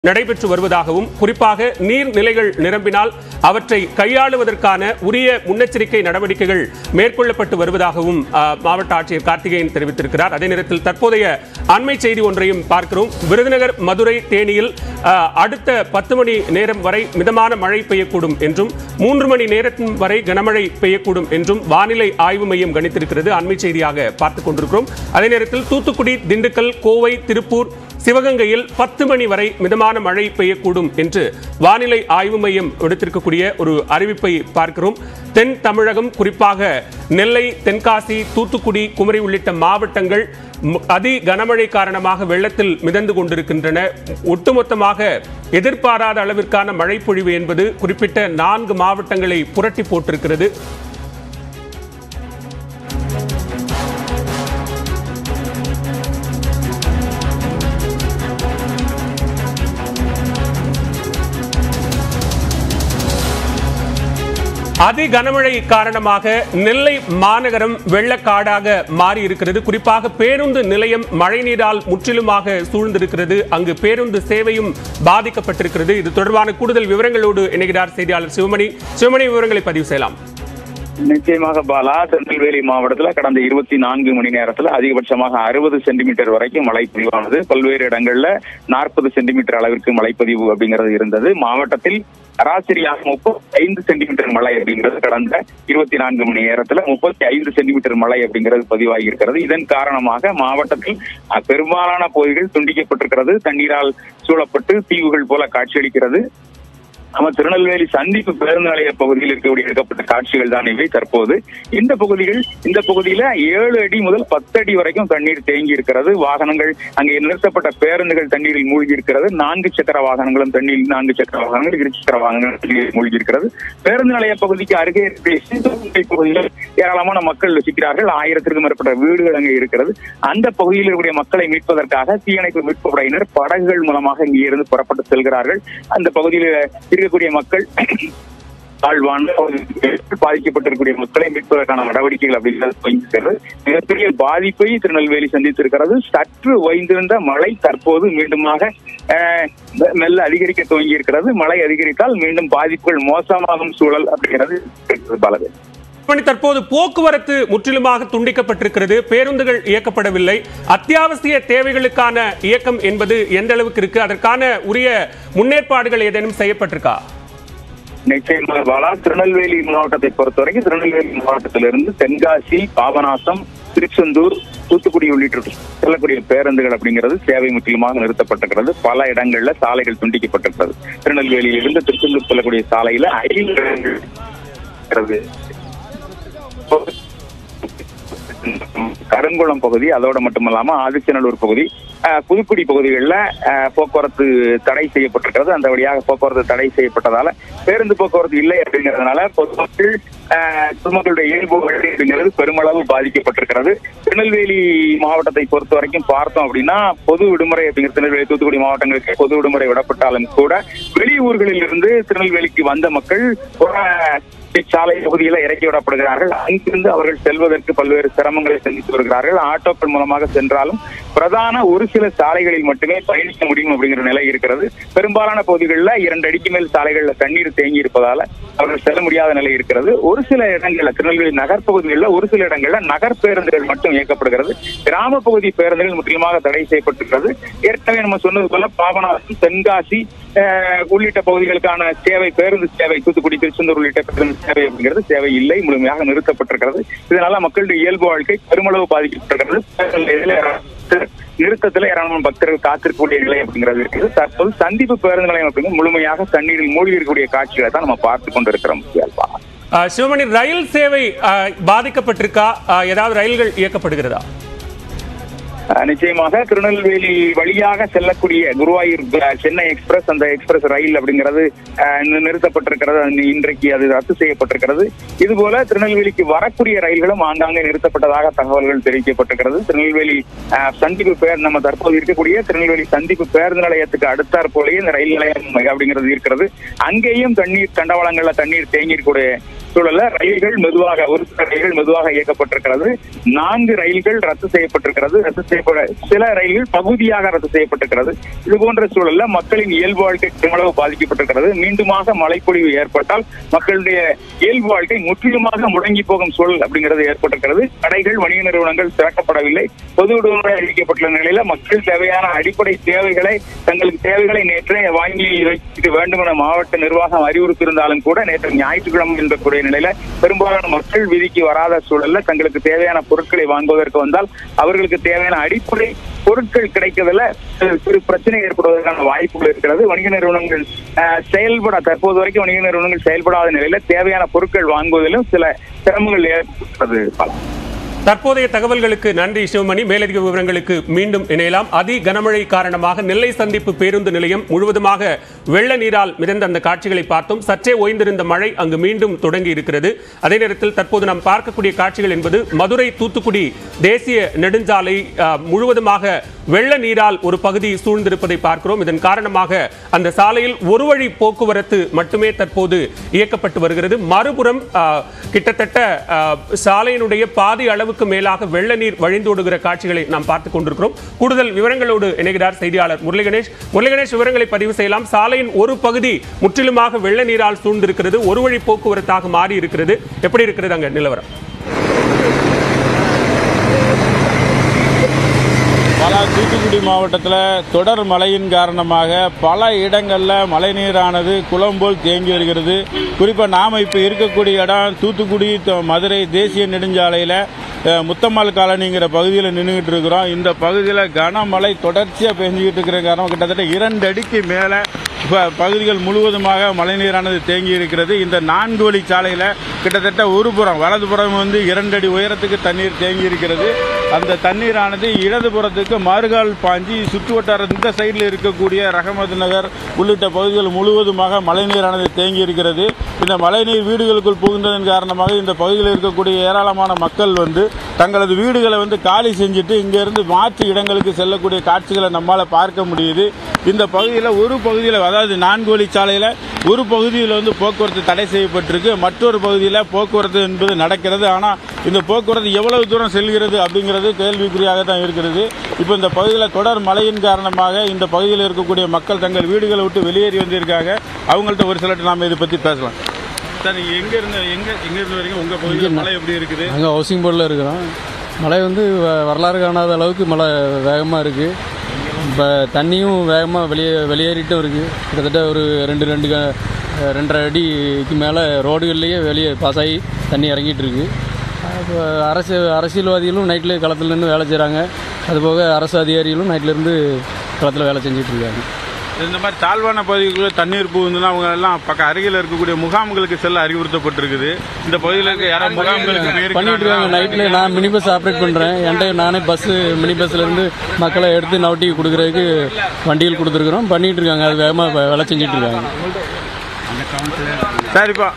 நடைபெற்று வருவதாகவும் குறிப்பாக நீர்நிலைகள் நிரம்பினால் அவற்றை கையாளுவதற்கான உரிய முன்னெச்சரிக்கை நடவடிக்கைகள் மேற்கொள்ளப்பட்டு வருவதாகவும் ஆ, மாவட்ட ஆட்சியர் கார்த்திகேயன் தெரிவித்திருக்கிறார் அதே நேரத்தில் தற்போதைய அண்மை செய்தி ஒன்றையும் பார்க்கிறோம் விருதுநகர் மதுரை தேனியில் ஆ, அடுத்த பத்து மணி நேரம் வரை மிதமான மழை பெய்யக்கூடும் என்றும் மூன்று மணி நேரத்தின் வரை கனமழை பெய்யக்கூடும் என்றும் வானிலை ஆய்வு மையம் கணித்திருக்கிறது அண்மை செய்தியாக பார்த்துக் கொண்டிருக்கிறோம் அதே நேரத்தில் தூத்துக்குடி திண்டுக்கல் கோவை திருப்பூர் சிவகங்கையில் பத்து மணி வரை மிதமான மழை பெய்யக்கூடும் என்று வானிலை ஆய்வு மையம் விடுத்திருக்கக்கூடிய ஒரு அறிவிப்பை பார்க்கிறோம் தென் தமிழகம் குறிப்பாக நெல்லை தென்காசி தூத்துக்குடி குமரி உள்ளிட்ட மாவட்டங்கள் ம- அதி கனமழை காரணமாக வெள்ளத்தில் மிதந்து கொண்டிருக்கின்றன ஒட்டுமொத்தமாக எதிர்பாராத அளவிற்கான மழை பொழிவு என்பது குறிப்பிட்ட நான்கு மாவட்டங்களை புரட்டி போட்டிருக்கிறது அதி கனமழை காரணமாக நெல்லை மாநகரம் வெள்ளக்காடாக மாறி இருக்கிறது குறிப்பாக பேருந்து நிலையம் மழைநீரால் முற்றிலுமாக சூழ்ந்திருக்கிறது அங்கு பேருந்து சேவையும் பாதிக்கப்பட்டிருக்கிறது இது தொடர்பான கூடுதல் விவரங்களோடு இணைகிறார் செய்தியாளர் சிவமணி சிவமணி விவரங்களை பதிவு செய்யலாம் நிச்சயமாக பாலா திருநெல்வேலி மாவட்டத்துல கடந்த இருபத்தி நான்கு மணி நேரத்துல அதிகபட்சமாக அறுபது சென்டிமீட்டர் வரைக்கும் மழை பதிவானது பல்வேறு இடங்கள்ல நாற்பது சென்டிமீட்டர் அளவிற்கு மழைப்பதிவு அப்படிங்கிறது இருந்தது மாவட்டத்தில் சராசரியாக முப்பத்தி ஐந்து சென்டிமீட்டர் மழை அப்படிங்கிறது கடந்த இருபத்தி நான்கு மணி நேரத்துல முப்பத்தி ஐந்து சென்டிமீட்டர் மழை அப்படிங்கிறது பதிவாகி இருக்கிறது இதன் காரணமாக மாவட்டத்தில் அஹ், பெரும்பாலான பகுதிகள் துண்டிக்கப்பட்டிருக்கிறது தண்ணீரால் சூழப்பட்டு தீவுகள் போல காட்சியளிக்கிறது நம்ம திருநெல்வேலி சந்திப்பு பேருந்து நிலைய பகுதியில் இருக்கக்கூடிய எடுக்கப்பட்ட காட்சிகள் தான் இவை தற்போது இந்த பகுதிகள் இந்த பகுதியில ஏழு அடி முதல் பத்து அடி வரைக்கும் தண்ணீர் தேங்கி இருக்கிறது வாகனங்கள் அங்கே நிறுத்தப்பட்ட பேருந்துகள் தண்ணீரில் மூழ்கி இருக்கிறது நான்கு சக்கர வாகனங்களும் தண்ணீரில் நான்கு சக்கர வாகனங்கள் இரு சக்கர வாகனங்கள் தண்ணீரில் மூழ்கி இருக்கிறது பேருந்து நிலைய பகுதிக்கு அருகே இருக்கக்கூடிய சிந்துகுண்டை பகுதியில் ஏராளமான மக்கள் வசிக்கிறார்கள் ஆயிரத்திற்கும் மேற்பட்ட வீடுகள் அங்கே இருக்கிறது அந்த பகுதியில் இருக்கக்கூடிய மக்களை மீட்பதற்காக தீயணைப்பு மீட்பு படையினர் படகுகள் மூலமாக இங்கே இருந்து புறப்பட்டு செல்கிறார்கள் அந்த பகுதியில் இருக்கக்கூடிய மக்கள் தாழ்வான பகுதிகளில் பாதிக்கப்பட்டிருக்கக்கூடிய மக்களை மீட்பதற்கான நடவடிக்கைகள் அப்படிங்கிறது துவங்கியிருக்கிறது மிகப்பெரிய பாதிப்பை திருநெல்வேலி சந்தித்திருக்கிறது சற்று ஓய்ந்திருந்த மழை தற்போது மீண்டுமாக அஹ், மெ- மெல்ல அதிகரிக்க துவங்கி இருக்கிறது மழை அதிகரித்தால் மீண்டும் பாதிப்புகள் மோசமாகும் சூழல் அப்படிங்கிறது இருக்கிறது பாலகன் மணி தற்போது போக்குவரத்து முற்றிலுமாக துண்டிக்கப்பட்டிருக்கிறது பேருந்துகள் இயக்கப்படவில்லை அத்தியாவசிய தேவைகளுக்கான இயக்கம் என்பது எந்த அளவுக்கு இருக்கு அதற்கான உரிய முன்னேற்பாடுகள் ஏதேனும் செய்யப்பட்டிருக்கா நிச்சயமாக பாலா திருநெல்வேலி மாவட்டத்தை பொறுத்தவரைக்கும் திருநெல்வேலி மாவட்டத்திலிருந்து தென்காசி பாபநாசம் திருச்செந்தூர் தூத்துக்குடி உள்ளிட்ட செல்லக்கூடிய பேருந்துகள் அப்படிங்கிறது சேவை முற்றிலுமாக நிறுத்தப்பட்டிருக்கிறது பல இடங்கள்ல சாலைகள் துண்டிக்கப்பட்டிருக்கிறது திருநெல்வேலியிலிருந்து திருச்செந்தூர் செல்லக்கூடிய சாலையில ஐந்து இடங்கள் இருக்கிறது. கருங்குளம் பகுதி அதோட மட்டுமல்லாம ஆதிச்சநல்லூர் பகுதி அஹ், புதுக்குடி பகுதிகளில் போக்குவரத்து தடை செய்யப்பட்டிருக்கிறது அந்த வழியாக போக்குவரத்து தடை செய்யப்பட்டதால பேருந்து போக்குவரத்து இல்லை அப்படிங்கிறதுனால பொதுமக்கள் அஹ், பொதுமக்களுடைய இயல்பு வாழ்க்கை அப்படிங்கிறது பெருமளவு பாதிக்கப்பட்டிருக்கிறது திருநெல்வேலி மாவட்டத்தை பொறுத்த வரைக்கும் பார்த்தோம் அப்படின்னா பொது விடுமுறை அப்படிங்கிற திருநெல்வேலி தூத்துக்குடி மாவட்டங்களுக்கு பொது விடுமுறை விடப்பட்டாலும் கூட வெளியூர்களில் இருந்து திருநெல்வேலிக்கு வந்த மக்கள் அஹ், சாலை பகுதியில இறக்கி விடப்படுகிறார்கள் அங்கிருந்து அவர்கள் செல்வதற்கு பல்வேறு சிரமங்களை சந்தித்து வருகிறார்கள் ஆட்டோக்கள் மூலமாக சென்றாலும் பிரதான ஒரு சில சாலைகளில் மட்டுமே பயணிக்க முடியும் அப்படிங்கிற நிலை இருக்கிறது பெரும்பாலான பகுதிகளில் இரண்டு அடிக்கு மேல் சாலைகளில் தண்ணீர் தேங்கி இருப்பதால அவர்கள் செல்ல முடியாத நிலை இருக்கிறது ஒரு சில இடங்கள்ல திருநெல்வேலி நகர் பகுதிகளில் ஒரு சில இடங்கள்ல நகர் பேருந்துகள் மட்டும் இயக்கப்படுகிறது கிராம பகுதி பேருந்துகள் முற்றிலுமாக தடை செய்யப்பட்டிருக்கிறது ஏற்கனவே நம்ம சொன்னது போல பாபநாசம் தென்காசி அஹ், உள்ளிட்ட பகுதிகளுக்கான சேவை பேருந்து சேவை தூத்துக்குடி திருச்செந்தூர் உள்ளிட்ட பேருந்து சேவை அப்படிங்கிறது சேவை இல்லை முழுமையாக நிறுத்தப்பட்டிருக்கிறது இதனால மக்களுடைய இயல்பு வாழ்க்கை பெருமளவு பாதிக்கப்பட்டிருக்கிறது பேருந்து நிலையத்துல ஏராளமான நிறுத்தத்துல ஏராளமான பக்தர்கள் காத்திருக்கக்கூடிய நிலை அப்படிங்கிறது இருக்குது தற்போது சந்திப்பு பேருந்து நிலையம் அப்படிங்கிறது முழுமையாக தண்ணீரில் மூழ்கி இருக்கக்கூடிய காட்சிகளை தான் நம்ம பார்த்து கொண்டிருக்கிறோம் இயல்பா. அஹ், சிவமணி ரயில் சேவை அஹ், பாதிக்கப்பட்டிருக்கா அஹ், ஏதாவது ரயில்கள் இயக்கப்படுகிறதா அஹ் நிச்சயமாக திருநெல்வேலி வழியாக செல்லக்கூடிய குருவாயூர் அஹ், சென்னை எக்ஸ்பிரஸ் அந்த எக்ஸ்பிரஸ் ரயில் அப்படிங்கிறது அஹ், நி- நிறுத்தப்பட்டிருக்கிறது அது இன்றைக்கு அது ரத்து செய்யப்பட்டிருக்கிறது இதுபோல திருநெல்வேலிக்கு வரக்கூடிய ரயில்களும் ஆங்காங்கே நிறுத்தப்பட்டதாக தகவல்கள் தெரிவிக்கப்பட்டிருக்கிறது திருநெல்வேலி அஹ், சந்திப்பு பேர் நம்ம தற்போது இருக்கக்கூடிய திருநெல்வேலி சந்திப்பு பேருந்து நிலையத்துக்கு அடுத்தாற் போலயே இந்த ரயில் நிலையம் அப்படிங்கிறது இருக்கிறது அங்கேயும் தண்ணீர் தண்டவாளங்கள்ல தண்ணீர் தேங்கி இருக்கக்கூடிய சூழல்ல ரயில்கள் மெதுவாக ஒரு சில ரயில்கள் மெதுவாக இயக்கப்பட்டிருக்கிறது நான்கு ரயில்கள் ரத்து செய்யப்பட்டிருக்கிறது ரத்து செய்யப்பட சில ரயில்கள் பகுதியாக ரத்து செய்யப்பட்டிருக்கிறது இது போன்ற சூழல்ல மக்களின் இயல்பு வாழ்க்கை பெருமளவு பாதிக்கப்பட்டிருக்கிறது மீண்டுமாக மழைப்பொழிவு ஏற்பட்டால் மக்களுடைய இயல்பு வாழ்க்கை முற்றிலுமாக முடங்கி போகும் சூழல் அப்படிங்கிறது ஏற்பட்டிருக்கிறது கடைகள் வணிக நிறுவனங்கள் திறக்கப்படவில்லை பொது விடுமுறை அறிவிக்கப்பட்டுள்ள நிலையில மக்கள் தேவையான அடிப்படை தேவைகளை தங்களுக்கு தேவைகளை நேற்றே வாங்கி வைக்க வேண்டும் என மாவட்ட நிர்வாகம் அறிவுறுத்தியிருந்தாலும் கூட நேற்று ஞாயிற்றுக்கிழமை என்பக்கூடிய நிலையில பெரும்பாலான மக்கள் வீதிக்கு வராத சூழல்ல தங்களுக்கு தேவையான பொருட்களை வாங்குவதற்கு வந்தால் அவர்களுக்கு தேவையான அடிப்படை பொருட்கள் கிடைக்கிறதுல சிறு- சிறு பிரச்சனை ஏற்படுவதற்கான வாய்ப்புகள் இருக்கிறது வணிக நிறுவனங்கள் அஹ், செயல்பட தற்போது வரைக்கும் வணிக நிறுவனங்கள் செயல்படாத நிலையில தேவையான பொருட்கள் வாங்குவதிலும் சில சிரமங்கள் ஏற்படுகிறது பாலா. தற்போதைய தகவல்களுக்கு நன்றி சிவமணி மேலதிக விவரங்களுக்கு மீண்டும் இணையலாம் அதி கனமழை காரணமாக நெல்லை சந்திப்பு பேருந்து நிலையம் முழுவதுமாக வெள்ள நீரால் மிதந்த அந்த காட்சிகளை பார்த்தோம் சற்றே ஓய்ந்திருந்த மழை அங்கு மீண்டும் தொடங்கி இருக்கிறது அதே நேரத்தில் தற்போது நாம் பார்க்கக்கூடிய காட்சிகள் என்பது மதுரை தூத்துக்குடி தேசிய நெடுஞ்சாலை அஹ், முழுவதுமாக வெள்ள நீரால் ஒரு பகுதி சூழ்ந்திருப்பதை பார்க்கிறோம் இதன் காரணமாக அந்த சாலையில் ஒரு வழி போக்குவரத்து மட்டுமே தற்போது இயக்கப்பட்டு வருகிறது மறுபுறம் அஹ், கிட்டத்தட்ட அஹ், சாலையினுடைய பாதி அளவுக்கு மேலாக வெள்ள நீர் வழிந்தோடுகிற காட்சிகளை நாம் பார்த்துக் கொண்டிருக்கிறோம் கூடுதல் விவரங்களோடு இணைகிறார் செய்தியாளர் முரளி கணேஷ் முரளி கணேஷ் விவரங்களை பதிவு செய்யலாம் சாலையின் ஒரு பகுதி முற்றிலுமாக வெள்ள நீரால் சூழ்ந்திருக்கிறது ஒரு வழி போக்குவரத்தாக மாறி இருக்கிறது எப்படி இருக்கிறது அங்க நிலவரம் பல தூத்துக்குடி மாவட்டத்தில் தொடர் மழையின் காரணமாக பல இடங்களில் மழைநீரானது குளம் போல் தேங்கி வருகிறது குறிப்பாக நாம் இப்போ இருக்கக்கூடிய இடம் தூத்துக்குடி த- மதுரை தேசிய நெடுஞ்சாலையில் அஹ், முத்தம்மாள் காலனிங்கிற பகுதியில் நின்றுக்கிட்டு இருக்கிறோம் இந்த பகுதியில் கனமழை தொடர்ச்சியாக பெஞ்சிக்கிட்டு இருக்கிற காரணம் கிட்டத்தட்ட இரண்டு அடிக்கு மேலே ப- பகுதிகள் முழுவதுமாக மழைநீரானது தேங்கி இருக்கிறது இந்த நான்கு வழி சாலையில் கிட்டத்தட்ட ஒரு புறம் வலதுபுறம் வந்து இரண்டு அடி உயரத்துக்கு தண்ணீர் தேங்கி இருக்கிறது அந்த தண்ணீரானது இடதுபுறத்துக்கு மறுகால் பாஞ்சி சுற்று வட்டார இந்த சைடில் இருக்கக்கூடிய ரஹமத் நகர் உள்ளிட்ட பகுதிகள் முழுவதுமாக மழைநீரானது தேங்கி இருக்கிறது இந்த மழைநீர் வீடுகளுக்குள் புகுந்ததன் காரணமாக இந்த பகுதியில் இருக்கக்கூடிய ஏராளமான மக்கள் வந்து தங்களது வீடுகளை வந்து காலி செஞ்சுட்டு இங்கிருந்து மாற்று இடங்களுக்கு செல்லக்கூடிய காட்சிகளை நம்மால் பார்க்க முடியுது இந்த பகுதியில் ஒரு பகுதியில் அதாவது நான்கு வழி சாலையில் ஒரு பகுதியில் வந்து போக்குவரத்து தடை செய்யப்பட்டிருக்கு மற்றொரு பகுதியில் போக்குவரத்து என்பது நடக்கிறது ஆனால் இந்த போக்குவரத்து எவ்வளவு தூரம் செல்கிறது அப்படிங்கிறது கேள்விக்குறியாக தான் இருக்கிறது இப்போ இந்த பகுதியில் தொடர் மழையின் காரணமாக இந்த பகுதியில் இருக்கக்கூடிய மக்கள் தங்கள் வீடுகளை விட்டு வெளியேறி வந்திருக்காங்க அவங்கள்ட்ட ஒரு சிலர்ட்ட நாம் இதை பற்றி பேசலாம் சார் நீங்கள் எங்கே இருந்து எங்கே எங்கே இருந்து வரைக்கும் உங்கள் பகுதியில் மழை எப்படி இருக்குது நாங்கள் ஹவுசிங் போர்டில் இருக்கிறோம் மழை வந்து வ- வரலாறு காணாத அளவுக்கு மழை வேகமாக இருக்குது இப்போ தண்ணியும் வேகமாக வெளியே வெளியேறிட்டும் இருக்குது கிட்டத்தட்ட ஒரு ரெண்டு ரெண்டு க- ரெண்டரை அடிக்கு மேலே ரோடுகள்லேயே வெளியே பாஸ் ஆகி தண்ணி இறங்கிட்டு இருக்கு அப்போ அரசு அரசியல்வாதிகளும் நைட்டில் களத்தில் நின்று வேலை செய்கிறாங்க அதுபோக அரசு அதிகாரிகளும் நைட்டில் இருந்து களத்தில் வேலை செஞ்சுட்டு இருக்காங்க இந்த மாதிரி தாழ்வான பகுதிக்குள்ள தண்ணீர் புகுந்துன்னா அவங்க எல்லாம் பக்கம் அருகில் இருக்கக்கூடிய முகாம்களுக்கு செல்ல அறிவுறுத்தப்பட்டிருக்குது இந்த பகுதியில் இருக்க யாராவது முகாம்களுக்கு பண்ணிட்டு இருக்காங்க நைட்டில் நான் மினி பஸ் ஆப்ரேட் பண்ணுறேன் என்கிட்ட நானே பஸ்ஸு மினி பஸ்லேருந்து மக்களை எடுத்து நவட்டி கொடுக்குறதுக்கு வண்டிகள் கொடுத்துருக்குறோம் பண்ணிட்டு இருக்காங்க அது வேகமாக வேலை செஞ்சுட்டு இருக்காங்க சார் இப்போ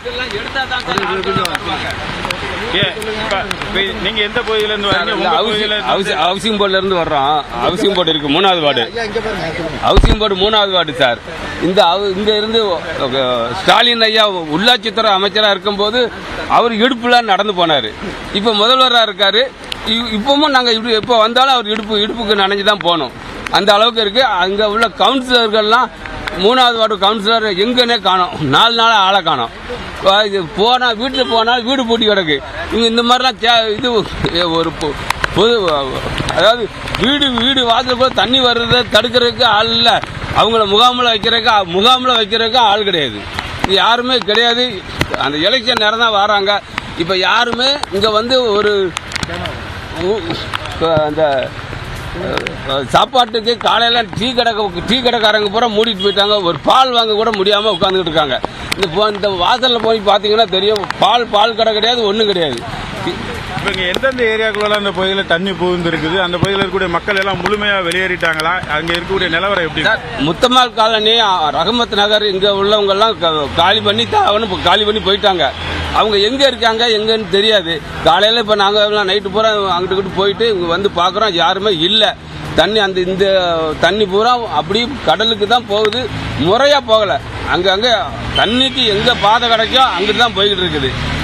ஏ, இப்ப- இப்ப நீங்க எந்த பகுதியில இருந்து வரீங்க உங்க பகுதியில ஹவுசிங் ஹவுசிங் போர்டுல இருந்து வர்றோம் ஹவுசிங் போர்டு இருக்கு மூணாவது வார்டு ஹவுசிங் போர்டு மூணாவது வார்டு சார் இந்த ஹவு- இங்க இருந்து அஹ், ஸ்டாலின் ஐயா உள்ளாட்சித்துறை அமைச்சரா இருக்கும்போது அவர் இடுப்புல நடந்து போனாரு இப்ப முதல்வரா இருக்காரு இ- இப்பவும் நாங்க இப்படி எப்போ வந்தாலும் அவர் இடுப்பு இடுப்புக்கு நனைஞ்சு தான் போனோம் அந்த அளவுக்கு இருக்கு அங்க உள்ள கவுன்சிலர்கள்லாம் மூணாவது வார்டு கவுன்சிலர் எங்கன்னே காணோம் நாலு நாளா ஆளை காணோம் இது போனா வீட்டில் போனால் வீடு பூட்டி கிடக்கு இங்க இந்த மாதிரிலாம் தே- இது ஒரு பொ- பொது அதாவது வீடு வீடு வாசல் கூட தண்ணி வர்றதை தடுக்கிறதுக்கு ஆள் இல்லை அவங்கள முகாமில் வைக்கிறதுக்கு முகாமில் வைக்கிறதுக்கு ஆள் கிடையாது இது யாருமே கிடையாது அந்த எலெக்ஷன் நேரம் தான் வராங்க இப்போ யாருமே இங்கே வந்து ஒரு உ- அந்த அஹ், சாப்பாட்டுக்கு காலையில டீ கடை டீ கடைக்காரங்க பூரா மூடிட்டு போயிட்டாங்க ஒரு பால் வாங்க கூட முடியாம உட்காந்துக்கிட்டு இருக்காங்க இந்த போ- இந்த வாசல்ல போய் பார்த்தீங்கன்னா தெரியும் பால் பால் கடை கிடையாது ஒன்றும் கிடையாது இப்ப இங்க எந்தெந்த ஏரியாக்குள்ள அந்த பகுதியில தண்ணி புகுந்து இருக்குது அந்த பகுதியில் இருக்கக்கூடிய மக்கள் எல்லாம் முழுமையா வெளியேறிட்டாங்களா அங்க இருக்கக்கூடிய நிலவரம் எப்படி சார் முத்தம்மாள் காலனி அ- ரஹமத் நகர் இங்க உள்ளவங்க எல்லாம் க- காலி பண்ணி தாவணும் இப்ப காலி பண்ணி போயிட்டாங்க அவங்க எங்க இருக்காங்க எங்கன்னு தெரியாது காலையில இப்ப நாங்க எல்லாம் நைட்டு பூரா அங்கிட்டு இங்கிட்டு போயிட்டு இங்க வந்து பாக்குறோம் யாருமே இல்ல தண்ணி அந்த இந்த தண்ணி பூரா அப்படி கடலுக்கு தான் போகுது முறையா போகல அங்க அங்க தண்ணிக்கு எங்க பாதை கிடைக்கோ அங்கிட்டு தான் போய்கிட்டு இருக்குது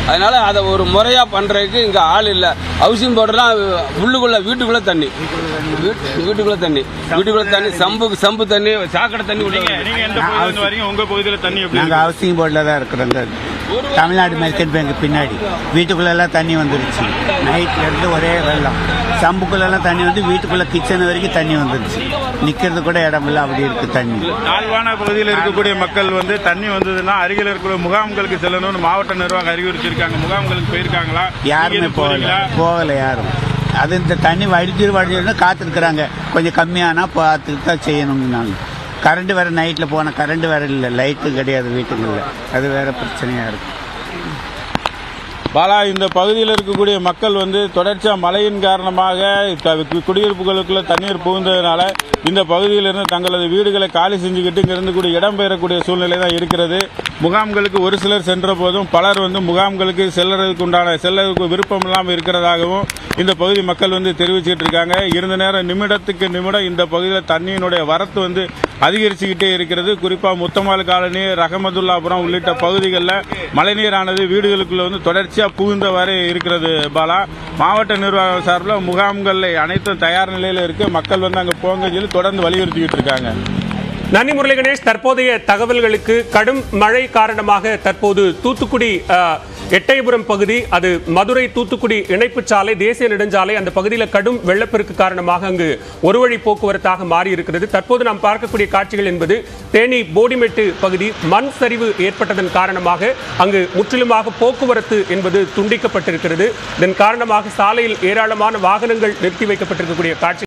அதனால அதை ஒரு முறையா பண்றதுக்கு இங்க ஆள் இல்ல ஹவுசிங் போர்டுலாம் உள்ளுக்குள்ள வீட்டுக்குள்ள தண்ணி வீட்டு- வீட்டுக்குள்ள தண்ணி வீட்டுக்குள்ள தண்ணி சம்பு சம்பு தண்ணி சாக்கடை தண்ணி நீங்க விடுங்க நீங்க எந்த பகுதியில வரீங்க உங்க பகுதியில தண்ணி எப்படி நாங்கள் ஹவுசிங் போர்டில் தான் இருக்கிறோங்க தமிழ்நாடு மெர்கன்ட் பேங்க் பின்னாடி வீட்டுக்குள்ளெல்லாம் தண்ணி வந்துருச்சு நைட்ல இருந்து ஒரே வெள்ளம் சம்புக்குள்ளெல்லாம் தண்ணி வந்து வீட்டுக்குள்ள கிச்சன் வரைக்கும் தண்ணி வந்துருச்சு நிக்கிறது கூட இடம் இல்லை அப்படி இருக்கு தண்ணி தாழ்வான பகுதியில் இருக்கக்கூடிய மக்கள் வந்து தண்ணி வந்ததுன்னா அருகில் இருக்கக்கூடிய முகாம்களுக்கு செல்லணும்னு மாவட்ட நிர்வாகம் அறிவுறுத்திருக்காங்க முகாம்களுக்கு போயிருக்காங்களா நீங்க யாருமே எதுவும் போகல போறீங்களா? போகல யாரும் அது இந்த தண்ணி வடிச்சிரு வடிச்சிருந்தா காத்திருக்கிறாங்க கொஞ்சம் கம்மியானா பார்த்துட்டு தான் செய்யணுங்க நாங்கள் கரண்ட் வேற நைட்டில் போன கரண்ட் வேற இல்லை லைட்டு கிடையாது வீட்டுக்குள்ள அது வேற பிரச்சனையா இருக்கு பாலா இந்த பகுதியில் இருக்கக்கூடிய மக்கள் வந்து தொடர்ச்சியா மழையின் காரணமாக த- கு- குடியிருப்புகளுக்குள்ள தண்ணீர் புகுந்ததுனால இந்த பகுதியிலிருந்து தங்களது வீடுகளை காலி செஞ்சுக்கிட்டு இங்க இருந்து கூடிய இடம்பெயரக்கூடிய சூழ்நிலை தான் இருக்கிறது முகாம்களுக்கு ஒரு சிலர் சென்ற போதும் பலர் வந்து முகாம்களுக்கு செல்றதுக்கு உண்டான செல்லறதுக்கு விருப்பம் இல்லாமல் இருக்கிறதாகவும் இந்த பகுதி மக்கள் வந்து தெரிவிச்சுட்டு இருக்காங்க இருந்த நேரம் நிமிடத்துக்கு நிமிடம் இந்த பகுதியில் தண்ணியினுடைய வரத்து வந்து அதிகரிச்சுக்கிட்டே இருக்கிறது குறிப்பாக முத்தமால் காலனி ரஹமதுல்லாபுரம் உள்ளிட்ட பகுதிகளில் மழைநீரானது வீடுகளுக்குள்ள வந்து தொடர்ச்சியாக புகுந்தவாறு இருக்கிறது பாலா மாவட்ட நிர்வாகம் சார்பில் முகாம்கள் அனைத்தும் தயார் நிலையில் இருக்கு மக்கள் வந்து அங்கே போங்கன்னு சொல்லி தொடர்ந்து வலியுறுத்திக்கிட்டு இருக்காங்க நன்றி முரளி கணேஷ் தற்போதைய தகவல்களுக்கு கடும் மழை காரணமாக தற்போது தூத்துக்குடி அஹ், எட்டயபுரம் பகுதி அது மதுரை தூத்துக்குடி இணைப்பு சாலை தேசிய நெடுஞ்சாலை அந்த பகுதியில் கடும் வெள்ளப்பெருக்கு காரணமாக அங்கு ஒரு வழி போக்குவரத்தாக மாறி இருக்கிறது தற்போது நாம் பார்க்கக்கூடிய காட்சிகள் என்பது தேனி போடிமெட்டு பகுதி மண் சரிவு ஏற்பட்டதன் காரணமாக அங்கு முற்றிலுமாக போக்குவரத்து என்பது துண்டிக்கப்பட்டிருக்கிறது இதன் காரணமாக சாலையில் ஏராளமான வாகனங்கள் நிறுத்தி வைக்கப்பட்டிருக்கக்கூடிய காட்சி